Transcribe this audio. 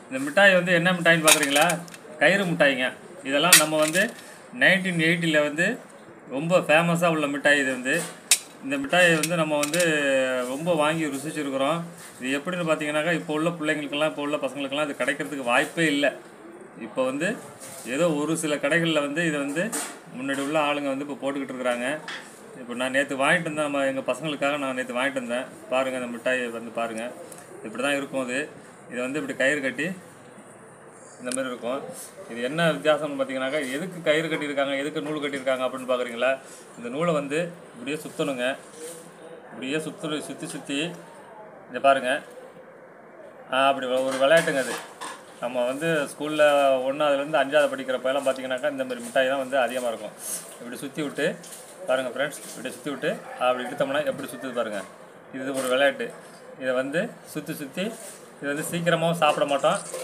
இந்த மிட்டாய் வந்து என்ன மிட்டாய்னு பார்க்குறீங்களா கயிறு மிட்டாய்ங்க இதெல்லாம் நம்ம வந்து நைன்டீன் எயிட்டியில் வந்து ரொம்ப ஃபேமஸாக உள்ள மிட்டாய் இது வந்து இந்த மிட்டாயை வந்து நம்ம வந்து ரொம்ப வாங்கி ருசிச்சிருக்கிறோம் இது எப்படின்னு பார்த்தீங்கன்னாக்கா இப்போ உள்ள பிள்ளைங்களுக்கெல்லாம் இப்போ உள்ள பசங்களுக்கெல்லாம் இது கிடைக்கிறதுக்கு வாய்ப்பே இல்லை இப்போ வந்து ஏதோ ஒரு சில கடைகளில் வந்து இதை வந்து முன்னாடி உள்ள ஆளுங்க வந்து இப்போ போட்டுக்கிட்டு இருக்கிறாங்க இப்போ நான் நேற்று வாங்கிட்டு வந்தேன் நம்ம எங்கள் பசங்களுக்காக நான் நேற்று வாங்கிட்டு வந்தேன் பாருங்கள் இந்த மிட்டாயை வந்து பாருங்கள் இப்படி தான் இருக்கும் அது இதை வந்து இப்படி கயிறு கட்டி இந்த மாதிரி இருக்கும் இது என்ன வித்தியாசம்னு பார்த்தீங்கன்னாக்கா எதுக்கு கயிறு கட்டியிருக்காங்க எதுக்கு நூல் கட்டியிருக்காங்க அப்படின்னு பார்க்குறீங்களா இந்த நூலை வந்து இப்படியே சுற்றணுங்க இப்படியே சுற்று சுற்றி சுற்றி இதை பாருங்கள் அப்படி ஒரு விளையாட்டுங்க அது நம்ம வந்து ஸ்கூலில் ஒன்றாவதுலேருந்து அஞ்சாவது படிக்கிறப்ப எல்லாம் பார்த்தீங்கன்னாக்கா இந்த மாதிரி மிட்டாய் தான் வந்து அதிகமாக இருக்கும் இப்படி சுற்றி விட்டு பாருங்கள் ஃப்ரெண்ட்ஸ் இப்படி சுற்றி விட்டு அப்படி எடுத்தோம்னா எப்படி சுற்றுது பாருங்கள் இது ஒரு விளையாட்டு இதை வந்து சுற்றி சுற்றி இது வந்து சீக்கிரமாகவும் சாப்பிட மாட்டோம்